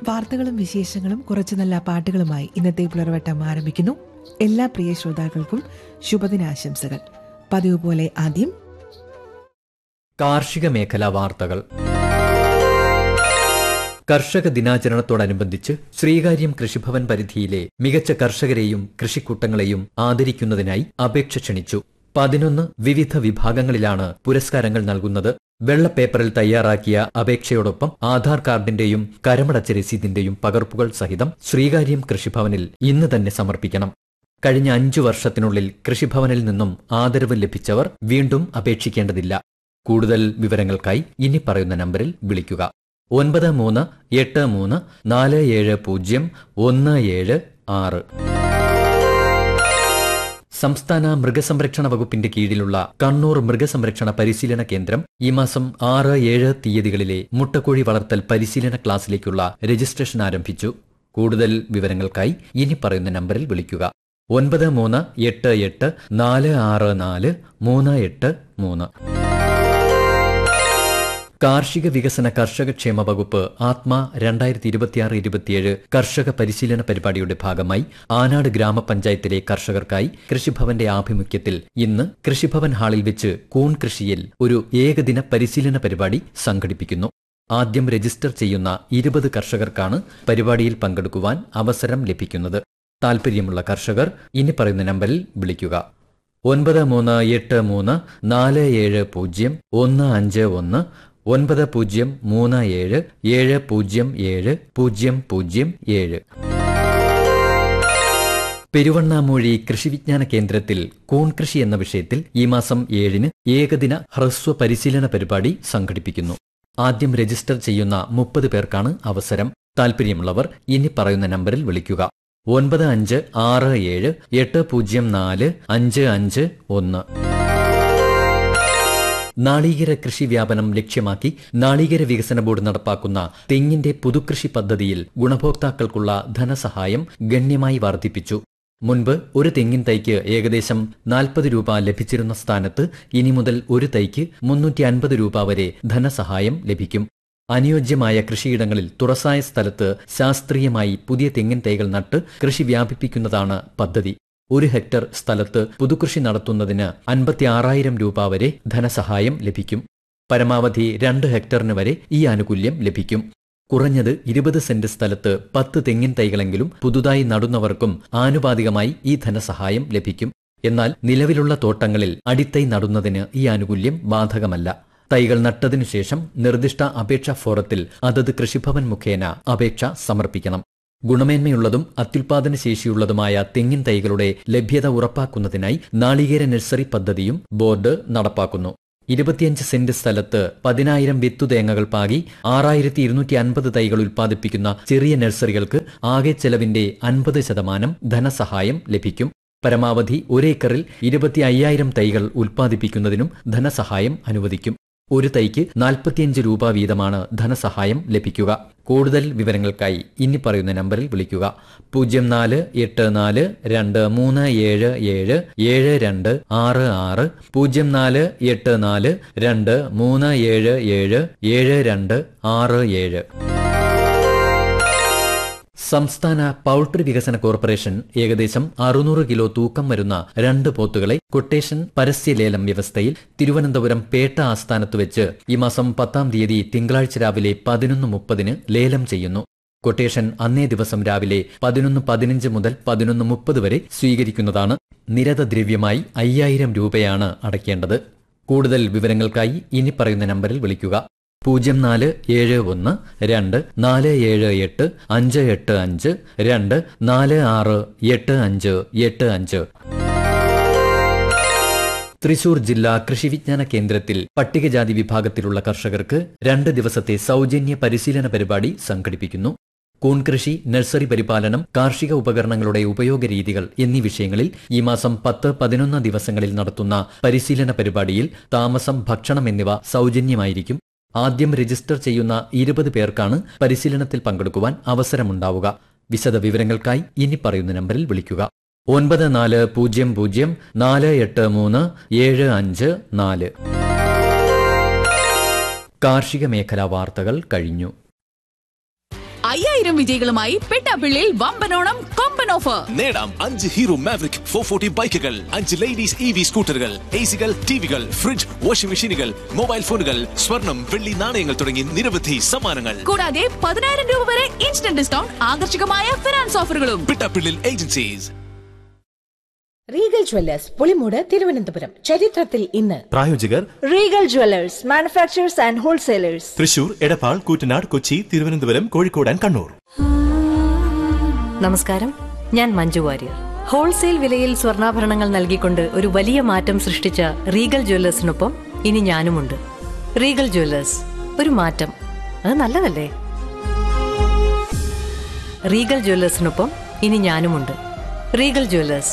വാർത്തകളും വിശേഷങ്ങളും കുറച്ചു നല്ല പാട്ടുകളുമായി ഇന്നത്തെ പുലർവട്ടം ആരംഭിക്കുന്നു എല്ലാ പ്രിയ ശ്രോതാക്കൾക്കും ശുഭദിനാശംസകൾ പതിവ് പോലെ ആദ്യം കാർഷിക മേഖലാ വാർത്തകൾ കർഷക ദിനാചരണത്തോടനുബന്ധിച്ച് ശ്രീകാര്യം കൃഷിഭവൻ പരിധിയിലെ മികച്ച കർഷകരെയും കൃഷിക്കൂട്ടങ്ങളെയും ആദരിക്കുന്നതിനായി അപേക്ഷ ക്ഷണിച്ചു പതിനൊന്ന് വിവിധ വിഭാഗങ്ങളിലാണ് പുരസ്കാരങ്ങൾ നൽകുന്നത് വെള്ള പേപ്പറിൽ തയ്യാറാക്കിയ അപേക്ഷയോടൊപ്പം ആധാർ കാർഡിന്റെയും കരമടച്ച രസീതിന്റെയും പകർപ്പുകൾ സഹിതം ശ്രീകാര്യം കൃഷിഭവനിൽ ഇന്ന് തന്നെ സമർപ്പിക്കണം കഴിഞ്ഞ അഞ്ചു വർഷത്തിനുള്ളിൽ കൃഷിഭവനിൽ നിന്നും ആദരവ് ലഭിച്ചവർ വീണ്ടും അപേക്ഷിക്കേണ്ടതില്ല കൂടുതൽ വിവരങ്ങൾക്കായി ഇനി പറയുന്ന നമ്പറിൽ വിളിക്കുക ഒൻപത് മൂന്ന് എട്ട് മൂന്ന് നാല് ഏഴ് പൂജ്യം ഒന്ന് ഏഴ് ആറ് സംസ്ഥാന മൃഗസംരക്ഷണ വകുപ്പിന്റെ കീഴിലുള്ള കണ്ണൂർ മൃഗസംരക്ഷണ പരിശീലന കേന്ദ്രം ഈ മാസം ആറ് ഏഴ് തീയതികളിലെ മുട്ടക്കോഴി വളർത്തൽ പരിശീലന ക്ലാസ്സിലേക്കുള്ള രജിസ്ട്രേഷൻ ആരംഭിച്ചു കൂടുതൽ വിവരങ്ങൾക്കായി ഇനി പറയുന്ന നമ്പറിൽ വിളിക്കുക ഒൻപത് മൂന്ന് എട്ട് എട്ട് നാല് ആറ് നാല് മൂന്ന് എട്ട് മൂന്ന് കാർഷിക വികസന കർഷക ക്ഷേമ വകുപ്പ് ആത്മ രണ്ടായിരത്തി ഇരുപത്തിയാറ് ഇരുപത്തിയേഴ് കർഷക പരിശീലന പരിപാടിയുടെ ഭാഗമായി ആനാട് ഗ്രാമപഞ്ചായത്തിലെ കർഷകർക്കായി കൃഷിഭവന്റെ ആഭിമുഖ്യത്തിൽ ഇന്ന് കൃഷിഭവൻ ഹാളിൽ വെച്ച് കൂൺ കൃഷിയിൽ ഒരു ഏകദിന പരിശീലന പരിപാടി സംഘടിപ്പിക്കുന്നു ആദ്യം രജിസ്റ്റർ ചെയ്യുന്ന ഇരുപത് കർഷകർക്കാണ് പരിപാടിയിൽ പങ്കെടുക്കുവാൻ അവസരം ലഭിക്കുന്നത് താൽപര്യമുള്ള കർഷകർ ഇനി പറയുന്ന നമ്പറിൽ വിളിക്കുക ഒൻപത് മൂന്ന് എട്ട് മൂന്ന് നാല് ഏഴ് പൂജ്യം ഒന്ന് അഞ്ച് ഒന്ന് ഒൻപത് പൂജ്യം മൂന്ന് ഏഴ് ഏഴ് പൂജ്യം ഏഴ് പൂജ്യം പൂജ്യം ഏഴ് പെരുവണ്ണാമൂഴി കൃഷിവിജ്ഞാന കേന്ദ്രത്തിൽ കൂൺ കൃഷി എന്ന വിഷയത്തിൽ ഈ മാസം ഏഴിന് ഏകദിന ഹ്രസ്വ പരിശീലന പരിപാടി സംഘടിപ്പിക്കുന്നു ആദ്യം രജിസ്റ്റർ ചെയ്യുന്ന മുപ്പത് പേർക്കാണ് അവസരം താൽപര്യമുള്ളവർ ഇനി പറയുന്ന നമ്പറിൽ വിളിക്കുക ഒൻപത് അഞ്ച് ആറ് ഏഴ് എട്ട് പൂജ്യം നാല് അഞ്ച് അഞ്ച് ഒന്ന് നാളികേര കൃഷി വ്യാപനം ലക്ഷ്യമാക്കി നാളികേര വികസന ബോർഡ് നടപ്പാക്കുന്ന തെങ്ങിന്റെ പുതുകൃഷി പദ്ധതിയിൽ ഗുണഭോക്താക്കൾക്കുള്ള ധനസഹായം ഗണ്യമായി വർദ്ധിപ്പിച്ചു മുൻപ് ഒരു തെങ്ങിൻ തൈക്ക് ഏകദേശം നാൽപ്പത് രൂപ ലഭിച്ചിരുന്ന സ്ഥാനത്ത് ഇനി മുതൽ ഒരു തൈക്ക് മുന്നൂറ്റി അൻപത് രൂപ വരെ ധനസഹായം ലഭിക്കും അനുയോജ്യമായ കൃഷിയിടങ്ങളിൽ തുറസായ സ്ഥലത്ത് ശാസ്ത്രീയമായി പുതിയ തെങ്ങിൻ തൈകൾ നട്ട് കൃഷി വ്യാപിപ്പിക്കുന്നതാണ് പദ്ധതി ഒരു ഹെക്ടർ സ്ഥലത്ത് പുതുകൃഷി നടത്തുന്നതിന് അൻപത്തി ആറായിരം രൂപ വരെ ധനസഹായം ലഭിക്കും പരമാവധി രണ്ട് ഹെക്ടറിന് വരെ ഈ ആനുകൂല്യം ലഭിക്കും കുറഞ്ഞത് ഇരുപത് സെന്റ് സ്ഥലത്ത് പത്ത് തെങ്ങിൻ തൈകളെങ്കിലും പുതുതായി നടുന്നവർക്കും ആനുപാതികമായി ഈ ധനസഹായം ലഭിക്കും എന്നാൽ നിലവിലുള്ള തോട്ടങ്ങളിൽ അടിത്തൈ നടുന്നതിന് ഈ ആനുകൂല്യം ബാധകമല്ല തൈകൾ നട്ടതിനു ശേഷം നിർദ്ദിഷ്ട അപേക്ഷാ ഫോറത്തിൽ അതത് കൃഷിഭവൻ മുഖേന അപേക്ഷ സമർപ്പിക്കണം ഗുണമേന്മയുള്ളതും അത്യുൽപാദന ശേഷിയുള്ളതുമായ തെങ്ങിൻ തൈകളുടെ ലഭ്യത ഉറപ്പാക്കുന്നതിനായി നാളികേര നഴ്സറി പദ്ധതിയും ബോർഡ് നടപ്പാക്കുന്നു ഇരുപത്തിയഞ്ച് സെന്റ് സ്ഥലത്ത് പതിനായിരം വിത്തുതേങ്ങകൾ പാകി ആറായിരത്തി ഇരുന്നൂറ്റി അൻപത് തൈകൾ ഉൽപ്പാദിപ്പിക്കുന്ന ചെറിയ നഴ്സറികൾക്ക് ആകെ ചെലവിന്റെ അൻപത് ശതമാനം ധനസഹായം ലഭിക്കും പരമാവധി ഒരേക്കറിൽ ഇരുപത്തി അയ്യായിരം തൈകൾ ഉൽപ്പാദിപ്പിക്കുന്നതിനും ധനസഹായം അനുവദിക്കും ഒരു തൈക്ക് നാൽപ്പത്തിയഞ്ച് രൂപ വീതമാണ് ധനസഹായം ലഭിക്കുക കൂടുതൽ വിവരങ്ങൾക്കായി ഇനി പറയുന്ന നമ്പറിൽ വിളിക്കുക പൂജ്യം നാല് എട്ട് നാല് രണ്ട് മൂന്ന് ഏഴ് ഏഴ് ഏഴ് രണ്ട് ആറ് ആറ് പൂജ്യം നാല് എട്ട് നാല് രണ്ട് മൂന്ന് ഏഴ് ഏഴ് ഏഴ് രണ്ട് ആറ് ഏഴ് സംസ്ഥാന പൌൾട്രി വികസന കോർപ്പറേഷൻ ഏകദേശം അറുന്നൂറ് കിലോ തൂക്കം വരുന്ന രണ്ട് പോത്തുകളെ കൊട്ടേഷൻ പരസ്യലേലം വ്യവസ്ഥയിൽ തിരുവനന്തപുരം പേട്ട ആസ്ഥാനത്ത് വെച്ച് ഈ മാസം പത്താം തീയതി തിങ്കളാഴ്ച രാവിലെ പതിനൊന്ന് മുപ്പതിന് ലേലം ചെയ്യുന്നു കൊട്ടേഷൻ അന്നേ ദിവസം രാവിലെ പതിനൊന്ന് പതിനഞ്ച് മുതൽ പതിനൊന്ന് മുപ്പത് വരെ സ്വീകരിക്കുന്നതാണ് നിരത ദ്രവ്യമായി അയ്യായിരം രൂപയാണ് അടയ്ക്കേണ്ടത് കൂടുതൽ വിവരങ്ങൾക്കായി ഇനി പറയുന്ന നമ്പറിൽ വിളിക്കുക പൂജ്യം നാല് ഏഴ് ഒന്ന് രണ്ട് നാല് ഏഴ് എട്ട് അഞ്ച് എട്ട് അഞ്ച് രണ്ട് നാല് ആറ് എട്ട് അഞ്ച് എട്ട് അഞ്ച് തൃശൂർ ജില്ലാ കൃഷി വിജ്ഞാന കേന്ദ്രത്തിൽ പട്ടികജാതി വിഭാഗത്തിലുള്ള കർഷകർക്ക് രണ്ട് ദിവസത്തെ സൗജന്യ പരിശീലന പരിപാടി സംഘടിപ്പിക്കുന്നു കൂൺ കൃഷി നഴ്സറി പരിപാലനം കാർഷിക ഉപകരണങ്ങളുടെ ഉപയോഗ രീതികൾ എന്നീ വിഷയങ്ങളിൽ ഈ മാസം പത്ത് പതിനൊന്ന് ദിവസങ്ങളിൽ നടത്തുന്ന പരിശീലന പരിപാടിയിൽ താമസം ഭക്ഷണം എന്നിവ സൗജന്യമായിരിക്കും ആദ്യം രജിസ്റ്റർ ചെയ്യുന്ന ഇരുപത് പേർക്കാണ് പരിശീലനത്തിൽ പങ്കെടുക്കുവാൻ അവസരമുണ്ടാവുക വിശദ വിവരങ്ങൾക്കായി ഇനി പറയുന്ന നമ്പറിൽ വിളിക്കുക ഒൻപത് നാല് പൂജ്യം പൂജ്യം നാല് എട്ട് മൂന്ന് ഏഴ് അഞ്ച് നാല് കാർഷിക മേഖലാ വാർത്തകൾ കഴിഞ്ഞു അയ്യായിരം വിജയികളുമായി പെട്ടാപ്പിള്ളിയിൽ വമ്പനോണം കൊമ്പൻ ഓഫർ നേടാം അഞ്ച് ഹീറോ മാവറിക് ഫോർ ഫോർട്ടി ബൈക്കുകൾ അഞ്ച് ലേഡീസ് ഇ വി സ്കൂട്ടറുകൾ എ സികൾ ടിവികൾ ഫ്രിഡ്ജ് വാഷിംഗ് മെഷീനുകൾ മൊബൈൽ ഫോണുകൾ സ്വർണം വെള്ളി നാണയങ്ങൾ തുടങ്ങി നിരവധി സമ്മാനങ്ങൾ കൂടാതെ പതിനായിരം രൂപ വരെ ഇൻസ്റ്റന്റ് ഡിസ്കൗണ്ട് ആകർഷകമായ ഫിനാൻസ് ഓഫറുകളും Pittappillil agencies Regal Jewellers Pulimoodu Thiruvananthapuram ചരിത്രത്തിൽ ഇന്ന് പ്രായോജകർ Regal Jewellers manufacturers and wholesalers Thrissur Edappal Koottanad Kochi Thiruvananthapuram Kozhikode and Kannur നമസ്കാരം ഞാൻ മഞ്ജു വാര്യർ ഹോൾസെയിൽ വിലയിൽ സ്വർണ്ണാഭരണങ്ങൾ നൽകിക്കൊണ്ട് ഒരു വലിയ മാറ്റം സൃഷ്ടിച്ച റീഗൽ ജ്വല്ലേഴ്സിനൊപ്പം ഇനി ഞാനുമുണ്ട് റീഗൽ ജ്വല്ലേഴ്സ് ഒരു മാറ്റം അത് നല്ലതല്ലേ റീഗൽ ജ്വല്ലേഴ്സിനൊപ്പം ഇനി ഞാനുമുണ്ട് റീഗൽ ജ്വല്ലേഴ്സ്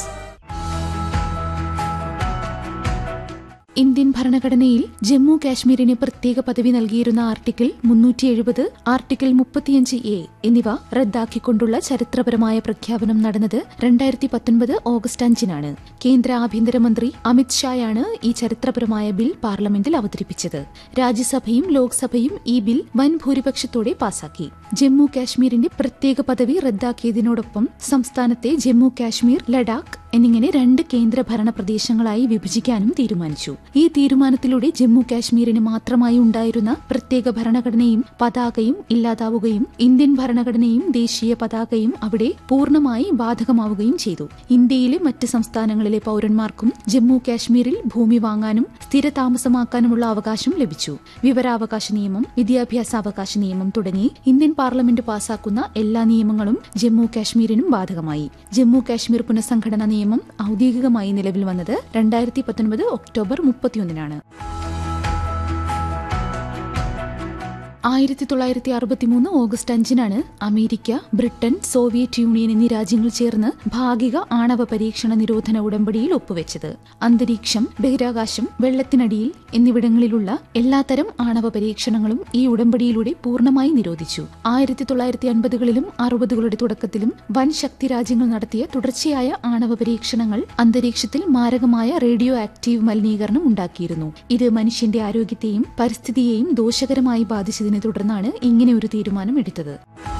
ഇന്ത്യൻ ഭരണഘടനയിൽ ജമ്മു കാശ്മീരിന് പ്രത്യേക പദവി നൽകിയിരുന്ന ആർട്ടിക്കിൾ മുന്നൂറ്റി എഴുപത് ആർട്ടിക്കിൾ മുപ്പത്തിയഞ്ച് എ എന്നിവ റദ്ദാക്കിക്കൊണ്ടുള്ള ചരിത്രപരമായ പ്രഖ്യാപനം നടന്നത് രണ്ടായിരത്തി പത്തൊൻപത് ഓഗസ്റ്റ് അഞ്ചിനാണ് കേന്ദ്ര ആഭ്യന്തരമന്ത്രി അമിത് ഷായാണ് ഈ ചരിത്രപരമായ ബിൽ പാർലമെന്റിൽ അവതരിപ്പിച്ചത് രാജ്യസഭയും ലോക്സഭയും ഈ ബിൽ വൻ ഭൂരിപക്ഷത്തോടെ പാസാക്കി ജമ്മു കാശ്മീരിന്റെ പ്രത്യേക പദവി റദ്ദാക്കിയതിനോടൊപ്പം സംസ്ഥാനത്തെ ജമ്മു കാശ്മീർ ലഡാക്ക് എന്നിങ്ങനെ രണ്ട് കേന്ദ്ര ഭരണ പ്രദേശങ്ങളായി വിഭജിക്കാനും തീരുമാനിച്ചു ഈ തീരുമാനത്തിലൂടെ ജമ്മു കാശ്മീരിന് മാത്രമായി ഉണ്ടായിരുന്ന പ്രത്യേക ഭരണഘടനയും പതാകയും ഇല്ലാതാവുകയും ഇന്ത്യൻ ഭരണഘടനയും ദേശീയ പതാകയും അവിടെ പൂർണ്ണമായി ബാധകമാവുകയും ചെയ്തു ഇന്ത്യയിലെ മറ്റ് സംസ്ഥാനങ്ങളിലെ പൌരന്മാർക്കും ജമ്മു കാശ്മീരിൽ ഭൂമി വാങ്ങാനും സ്ഥിരതാമസമാക്കാനുമുള്ള അവകാശം ലഭിച്ചു വിവരാവകാശ നിയമം വിദ്യാഭ്യാസാവകാശ നിയമം തുടങ്ങി ഇന്ത്യൻ പാർലമെന്റ് പാസാക്കുന്ന എല്ലാ നിയമങ്ങളും ജമ്മു കാശ്മീരിനും ബാധകമായി ജമ്മു കാശ്മീർ പുനഃസംഘടനാ നിയമം ഔദ്യോഗികമായി നിലവിൽ വന്നത് രണ്ടായിരത്തി പത്തൊൻപത് ഒക്ടോബർ മുപ്പത്തിയൊന്നിനാണ് ആയിരത്തി തൊള്ളായിരത്തി അറുപത്തിമൂന്ന് ഓഗസ്റ്റ് അഞ്ചിനാണ് അമേരിക്ക ബ്രിട്ടൻ സോവിയറ്റ് യൂണിയൻ എന്നീ രാജ്യങ്ങൾ ചേർന്ന് ഭാഗിക ആണവ പരീക്ഷണ നിരോധന ഉടമ്പടിയിൽ ഒപ്പുവെച്ചത് അന്തരീക്ഷം ബഹിരാകാശം വെള്ളത്തിനടിയിൽ എന്നിവിടങ്ങളിലുള്ള എല്ലാത്തരം ആണവ പരീക്ഷണങ്ങളും ഈ ഉടമ്പടിയിലൂടെ പൂർണ്ണമായി നിരോധിച്ചു ആയിരത്തി തൊള്ളായിരത്തി അൻപതുകളിലും അറുപതുകളുടെ തുടക്കത്തിലും വൻ ശക്തി രാജ്യങ്ങൾ നടത്തിയ തുടർച്ചയായ ആണവ പരീക്ഷണങ്ങൾ അന്തരീക്ഷത്തിൽ മാരകമായ റേഡിയോ ആക്റ്റീവ് മലിനീകരണം ഉണ്ടാക്കിയിരുന്നു ഇത് മനുഷ്യന്റെ ആരോഗ്യത്തെയും പരിസ്ഥിതിയെയും ദോഷകരമായി ബാധിച്ചതിനെ തുടർന്നാണ് ഇങ്ങനെ ഒരു തീരുമാനം എടുത്തത്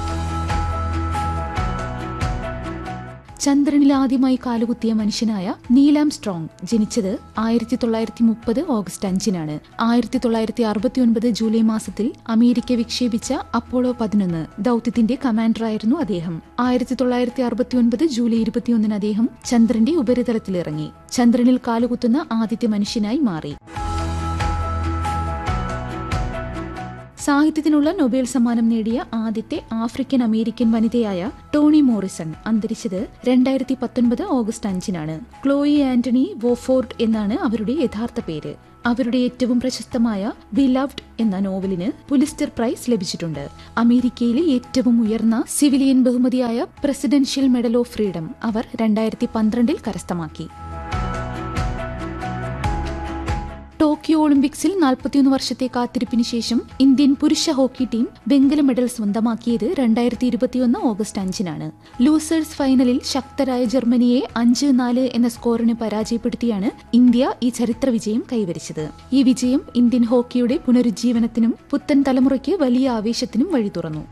ചന്ദ്രനിൽ ആദ്യമായി കാലുകുത്തിയ മനുഷ്യനായ നീലാം സ്ട്രോങ് ജനിച്ചത് ആയിരത്തി തൊള്ളായിരത്തി മുപ്പത് ഓഗസ്റ്റ് അഞ്ചിനാണ് ആയിരത്തി തൊള്ളായിരത്തി അറുപത്തിയൊൻപത് ജൂലൈ മാസത്തിൽ അമേരിക്ക വിക്ഷേപിച്ച അപ്പോളോ പതിനൊന്ന് ദൌത്യത്തിന്റെ കമാൻഡറായിരുന്നു അദ്ദേഹം ആയിരത്തി തൊള്ളായിരത്തി അറുപത്തിയൊൻപത് ജൂലൈ ഇരുപത്തിയൊന്നിന് അദ്ദേഹം ചന്ദ്രന്റെ ഉപരിതലത്തിലിറങ്ങി ചന്ദ്രനിൽ കാലുകുത്തുന്ന ആദ്യത്തെ മനുഷ്യനായി മാറി സാഹിത്യത്തിനുള്ള നൊബേൽ സമ്മാനം നേടിയ ആദ്യത്തെ ആഫ്രിക്കൻ അമേരിക്കൻ വനിതയായ ടോണി മോറിസൺ അന്തരിച്ചത് രണ്ടായിരത്തി പത്തൊൻപത് ഓഗസ്റ്റ് അഞ്ചിനാണ് ക്ലോയി ആന്റണി വോഫോർഡ് എന്നാണ് അവരുടെ യഥാർത്ഥ പേര് അവരുടെ ഏറ്റവും പ്രശസ്തമായ ബിലവ്ഡ് എന്ന നോവലിന് പുലിസ്റ്റർ പ്രൈസ് ലഭിച്ചിട്ടുണ്ട് അമേരിക്കയിലെ ഏറ്റവും ഉയർന്ന സിവിലിയൻ ബഹുമതിയായ പ്രസിഡൻഷ്യൽ മെഡൽ ഓഫ് ഫ്രീഡം അവർ രണ്ടായിരത്തി പന്ത്രണ്ടിൽ കരസ്ഥമാക്കി ടോക്കിയോ ഒളിമ്പിക്സിൽ നാൽപ്പത്തിയൊന്ന് വർഷത്തെ കാത്തിരിപ്പിന് ശേഷം ഇന്ത്യൻ പുരുഷ ഹോക്കി ടീം വെങ്കല മെഡൽ സ്വന്തമാക്കിയത് രണ്ടായിരത്തി ഇരുപത്തിയൊന്ന് ഓഗസ്റ്റ് അഞ്ചിനാണ് ലൂസേഴ്സ് ഫൈനലിൽ ശക്തരായ ജർമ്മനിയെ അഞ്ച് നാല് എന്ന സ്കോറിന് പരാജയപ്പെടുത്തിയാണ് ഇന്ത്യ ഈ ചരിത്ര വിജയം കൈവരിച്ചത് ഈ വിജയം ഇന്ത്യൻ ഹോക്കിയുടെ പുനരുജ്ജീവനത്തിനും പുത്തൻ തലമുറയ്ക്ക് വലിയ ആവേശത്തിനും വഴി തുറന്നു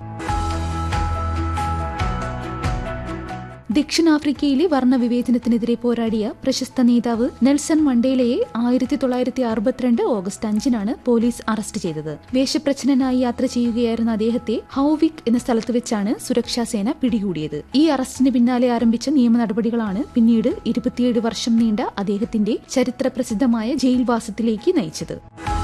ദക്ഷിണാഫ്രിക്കയിലെ വർണ്ണവിവേചനത്തിനെതിരെ പോരാടിയ പ്രശസ്ത നേതാവ് നെൽസൺ മണ്ടേലയെ ആയിരത്തി തൊള്ളായിരത്തി അറുപത്തിരണ്ട് ഓഗസ്റ്റ് അഞ്ചിനാണ് പോലീസ് അറസ്റ്റ് ചെയ്തത് വേഷപ്രച്ഛന്നനായി യാത്ര ചെയ്യുകയായിരുന്ന അദ്ദേഹത്തെ ഹൌവിക് എന്ന സ്ഥലത്ത് വെച്ചാണ് സുരക്ഷാസേന പിടികൂടിയത് ഈ അറസ്റ്റിന് പിന്നാലെ ആരംഭിച്ച നിയമ നടപടികളാണ് പിന്നീട് ഇരുപത്തിയേഴ് വർഷം നീണ്ട അദ്ദേഹത്തിന്റെ ചരിത്ര പ്രസിദ്ധമായ ജയിൽവാസത്തിലേക്ക് നയിച്ചത്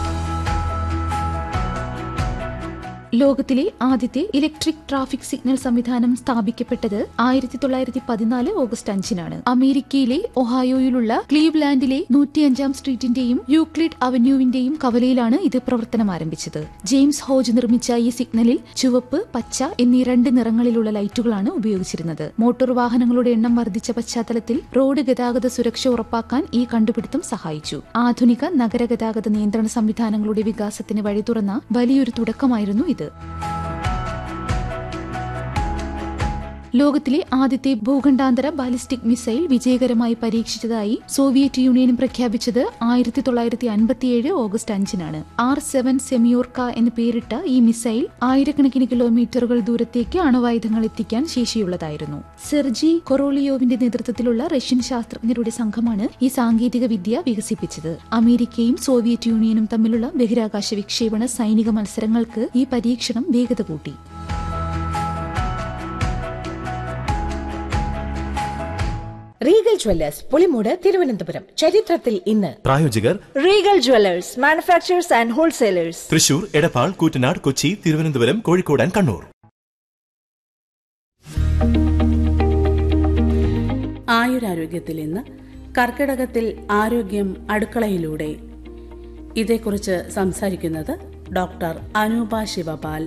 ലോകത്തിലെ ആദ്യത്തെ ഇലക്ട്രിക് ട്രാഫിക് സിഗ്നൽ സംവിധാനം സ്ഥാപിക്കപ്പെട്ടത് ആയിരത്തി തൊള്ളായിരത്തി പതിനാല് ഓഗസ്റ്റ് അഞ്ചിനാണ് അമേരിക്കയിലെ ഒഹായോയിലുള്ള ക്ലീവ്ലാൻഡിലെ നൂറ്റിയഞ്ചാം സ്ട്രീറ്റിന്റെയും യൂക്ലിഡ് അവന്യൂവിന്റെയും കവലയിലാണ് ഇത് പ്രവർത്തനം ആരംഭിച്ചത് ജെയിംസ് ഹോജ് നിർമ്മിച്ച ഈ സിഗ്നലിൽ ചുവപ്പ് പച്ച എന്നീ രണ്ട് നിറങ്ങളിലുള്ള ലൈറ്റുകളാണ് ഉപയോഗിച്ചിരുന്നത് മോട്ടോർ വാഹനങ്ങളുടെ എണ്ണം വർദ്ധിച്ച പശ്ചാത്തലത്തിൽ റോഡ് ഗതാഗത സുരക്ഷ ഉറപ്പാക്കാൻ ഈ കണ്ടുപിടുത്തം സഹായിച്ചു ആധുനിക നഗര ഗതാഗത നിയന്ത്രണ സംവിധാനങ്ങളുടെ വികാസത്തിന് വഴി തുറന്ന വലിയൊരു തുടക്കമായിരുന്നു ഇത് ലോകത്തിലെ ആദ്യത്തെ ഭൂഖണ്ഡാന്തര ബാലിസ്റ്റിക് മിസൈൽ വിജയകരമായി പരീക്ഷിച്ചതായി സോവിയറ്റ് യൂണിയനും പ്രഖ്യാപിച്ചത് ആയിരത്തി തൊള്ളായിരത്തി അൻപത്തിയേഴ് ഓഗസ്റ്റ് അഞ്ചിനാണ് ആർ സെവൻ സെമിയോർക്ക എന്ന് പേരിട്ട ഈ മിസൈൽ ആയിരക്കണക്കിന് കിലോമീറ്ററുകൾ ദൂരത്തേക്ക് അണുവായുധങ്ങൾ എത്തിക്കാൻ ശേഷിയുള്ളതായിരുന്നു സെർജി കൊറോളിയോവിന്റെ നേതൃത്വത്തിലുള്ള റഷ്യൻ ശാസ്ത്രജ്ഞരുടെ സംഘമാണ് ഈ സാങ്കേതിക വിദ്യ വികസിപ്പിച്ചത് അമേരിക്കയും സോവിയറ്റ് യൂണിയനും തമ്മിലുള്ള ബഹിരാകാശ വിക്ഷേപണ സൈനിക മത്സരങ്ങൾക്ക് ഈ പരീക്ഷണം വേഗത കൂട്ടി റീഗൽ ജ്വല്ലേഴ്സ് പുളിമൂട് തിരുവനന്തപുരം ചരിത്രത്തിൽ ഇന്ന് പ്രായോജകർ Regal Jewelers, manufacturers and wholesalers. Thrissur Edappal Koottanad Kochi Thiruvananthapuram Kozhikode and Kannur ആയുരാരോഗ്യത്തിൽ ഇന്ന് കർക്കിടകത്തിൽ ആരോഗ്യം അടുക്കളയിലൂടെ ഇതേക്കുറിച്ച് സംസാരിക്കുന്നത് ഡോക്ടർ അനൂപ ശിവപാൽ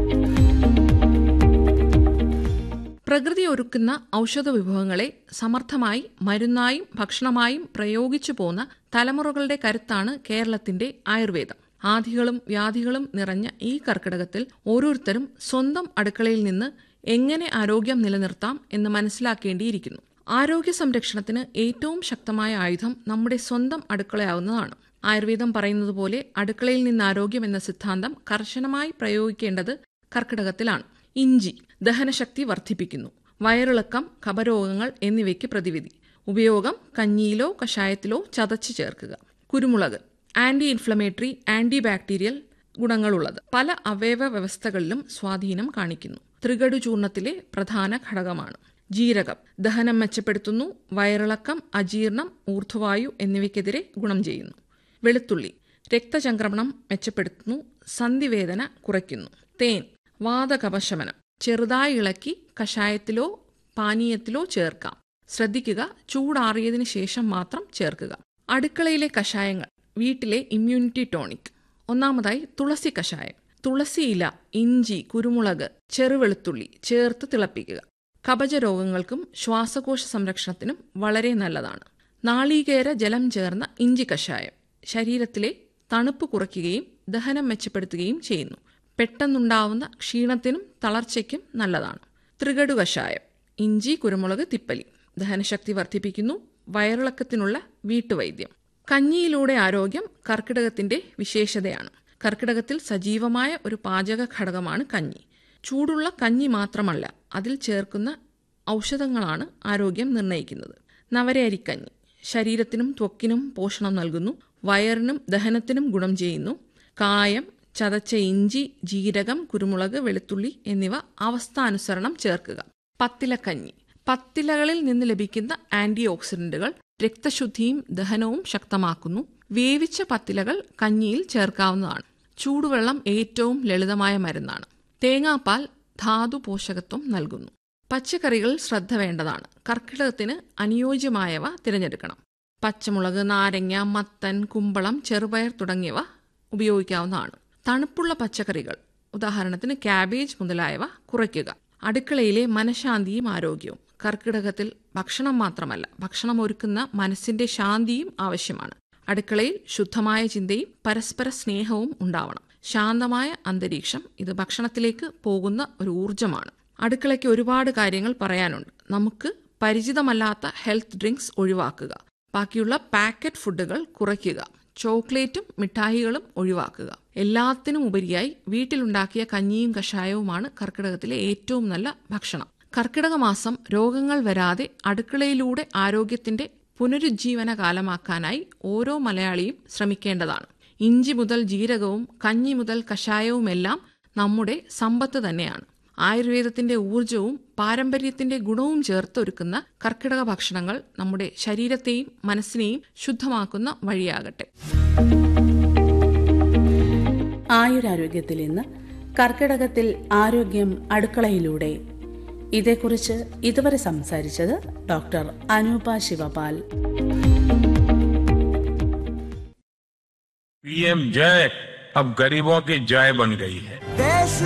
പ്രകൃതി ഒരുക്കുന്ന ഔഷധ വിഭവങ്ങളെ സമർത്ഥമായി മരുന്നായും ഭക്ഷണമായും പ്രയോഗിച്ചു പോന്ന തലമുറകളുടെ കരുത്താണ് കേരളത്തിന്റെ ആയുർവേദം ആധികളും വ്യാധികളും നിറഞ്ഞ ഈ കർക്കിടകത്തിൽ ഓരോരുത്തരും സ്വന്തം അടുക്കളയിൽ നിന്ന് എങ്ങനെ ആരോഗ്യം നിലനിർത്താം എന്ന് മനസ്സിലാക്കേണ്ടിയിരിക്കുന്നു ആരോഗ്യ സംരക്ഷണത്തിന് ഏറ്റവും ശക്തമായ ആയുധം നമ്മുടെ സ്വന്തം അടുക്കളയാവുന്നതാണ് ആയുർവേദം പറയുന്നത് പോലെ അടുക്കളയിൽ നിന്ന് ആരോഗ്യം എന്ന സിദ്ധാന്തം കർശനമായി പ്രയോഗിക്കേണ്ടത് കർക്കിടകത്തിലാണ് ഇഞ്ചി ദഹനശക്തി വർദ്ധിപ്പിക്കുന്നു വയറിളക്കം കപരോഗങ്ങൾ എന്നിവയ്ക്ക് പ്രതിവിധി ഉപയോഗം കഞ്ഞിയിലോ കഷായത്തിലോ ചതച്ച് ചേർക്കുക കുരുമുളക് ആന്റി ഇൻഫ്ലമേറ്ററി ആന്റി ബാക്ടീരിയൽ ഗുണങ്ങളുള്ളത് പല അവയവ വ്യവസ്ഥകളിലും സ്വാധീനം കാണിക്കുന്നു ത്രികടു ചൂർണത്തിലെ പ്രധാന ഘടകമാണ് ജീരകം ദഹനം മെച്ചപ്പെടുത്തുന്നു വയറിളക്കം അജീർണം ഊർധ്വവായു എന്നിവയ്ക്കെതിരെ ഗുണം ചെയ്യുന്നു വെളുത്തുള്ളി രക്തചംക്രമണം മെച്ചപ്പെടുത്തുന്നു സന്ധിവേദന കുറയ്ക്കുന്നു തേൻ വാതകപശമനം ചെറുതായി ഇളക്കി കഷായത്തിലോ പാനീയത്തിലോ ചേർക്കാം ശ്രദ്ധിക്കുക ചൂടാറിയതിനു ശേഷം മാത്രം ചേർക്കുക അടുക്കളയിലെ കഷായങ്ങൾ വീട്ടിലെ ഇമ്മ്യൂണിറ്റി ടോണിക് ഒന്നാമതായി തുളസി കഷായം തുളസി ഇല ഇഞ്ചി കുരുമുളക് ചെറുവെളുത്തുള്ളി ചേർത്ത് തിളപ്പിക്കുക കപച രോഗങ്ങൾക്കും ശ്വാസകോശ സംരക്ഷണത്തിനും വളരെ നല്ലതാണ് നാളീകേര ജലം ചേർന്ന ഇഞ്ചി കഷായം ശരീരത്തിലെ തണുപ്പ് കുറയ്ക്കുകയും ദഹനം മെച്ചപ്പെടുത്തുകയും ചെയ്യുന്നു പെട്ടെന്നുണ്ടാവുന്ന ക്ഷീണത്തിനും തളർച്ചയ്ക്കും നല്ലതാണ് ത്രികടു കഷായം ഇഞ്ചി കുരുമുളക് തിപ്പലി ദഹനശക്തി വർദ്ധിപ്പിക്കുന്നു വയറിളക്കത്തിനുള്ള വീട്ടുവൈദ്യം കഞ്ഞിയിലൂടെ ആരോഗ്യം കർക്കിടകത്തിന്റെ വിശേഷതയാണ് കർക്കിടകത്തിൽ സജീവമായ ഒരു പാചക ഘടകമാണ് കഞ്ഞി ചൂടുള്ള കഞ്ഞി മാത്രമല്ല അതിൽ ചേർക്കുന്ന ഔഷധങ്ങളാണ് ആരോഗ്യം നിർണ്ണയിക്കുന്നത് നവരയരിക്കഞ്ഞി ശരീരത്തിനും ത്വക്കിനും പോഷണം നൽകുന്നു വയറിനും ദഹനത്തിനും ഗുണം ചെയ്യുന്നു കായം ചതച്ച ഇഞ്ചി ജീരകം കുരുമുളക് വെളുത്തുള്ളി എന്നിവ അവസ്ഥാനുസരണം ചേർക്കുക പത്തിലക്കഞ്ഞി പത്തിലകളിൽ നിന്ന് ലഭിക്കുന്ന ആന്റി ഓക്സിഡന്റുകൾ രക്തശുദ്ധിയും ദഹനവും ശക്തമാക്കുന്നു വേവിച്ച പത്തിലകൾ കഞ്ഞിയിൽ ചേർക്കാവുന്നതാണ് ചൂടുവെള്ളം ഏറ്റവും ലളിതമായ മരുന്നാണ് തേങ്ങാപ്പാൽ ധാതു പോഷകത്വം നൽകുന്നു പച്ചക്കറികൾ ശ്രദ്ധ വേണ്ടതാണ് കർക്കിടകത്തിന് അനുയോജ്യമായവ തിരഞ്ഞെടുക്കണം പച്ചമുളക് നാരങ്ങ മത്തൻ കുമ്പളം ചെറുപയർ തുടങ്ങിയവ ഉപയോഗിക്കാവുന്നതാണ് തണുപ്പുള്ള പച്ചക്കറികൾ ഉദാഹരണത്തിന് ക്യാബേജ് മുതലായവ കുറയ്ക്കുക അടുക്കളയിലെ മനഃശാന്തിയും ആരോഗ്യവും കർക്കിടകത്തിൽ ഭക്ഷണം മാത്രമല്ല ഭക്ഷണം ഒരുക്കുന്ന മനസ്സിന്റെ ശാന്തിയും ആവശ്യമാണ് അടുക്കളയിൽ ശുദ്ധമായ ചിന്തയും പരസ്പര സ്നേഹവും ഉണ്ടാവണം ശാന്തമായ അന്തരീക്ഷം ഇത് ഭക്ഷണത്തിലേക്ക് പോകുന്ന ഒരു ഊർജമാണ് അടുക്കളയ്ക്ക് ഒരുപാട് കാര്യങ്ങൾ പറയാനുണ്ട് നമുക്ക് പരിചിതമല്ലാത്ത ഹെൽത്ത് ഡ്രിങ്ക്സ് ഒഴിവാക്കുക ബാക്കിയുള്ള പാക്കറ്റ് ഫുഡുകൾ കുറയ്ക്കുക ചോക്ലേറ്റും മിഠായികളും ഒഴിവാക്കുക എല്ലാത്തിനും ഉപരിയായി വീട്ടിലുണ്ടാക്കിയ കഞ്ഞിയും കഷായവുമാണ് കർക്കിടകത്തിലെ ഏറ്റവും നല്ല ഭക്ഷണം കർക്കിടക മാസം രോഗങ്ങൾ വരാതെ അടുക്കളയിലൂടെ ആരോഗ്യത്തിന്റെ പുനരുജ്ജീവന കാലമാക്കാനായി ഓരോ മലയാളിയും ശ്രമിക്കേണ്ടതാണ് ഇഞ്ചി മുതൽ ജീരകവും കഞ്ഞി മുതൽ കഷായവുമെല്ലാം നമ്മുടെ സമ്പത്ത് തന്നെയാണ് ആയുർവേദത്തിന്റെ ഊർജവും പാരമ്പര്യത്തിന്റെ ഗുണവും ചേർത്തൊരുക്കുന്ന കർക്കിടക ഭക്ഷണങ്ങൾ നമ്മുടെ ശരീരത്തെയും മനസ്സിനെയും ശുദ്ധമാക്കുന്ന വഴിയാകട്ടെ ആയുരാരോഗ്യത്തിൽ ഇന്ന് കർക്കിടകത്തിൽ ആരോഗ്യം അടുക്കളയിലൂടെ ഇതേക്കുറിച്ച് ഇതുവരെ സംസാരിച്ചത് ഡോക്ടർ അനൂപ ശിവപാൽ पीएम जय अब गरीबों की जय बन गई है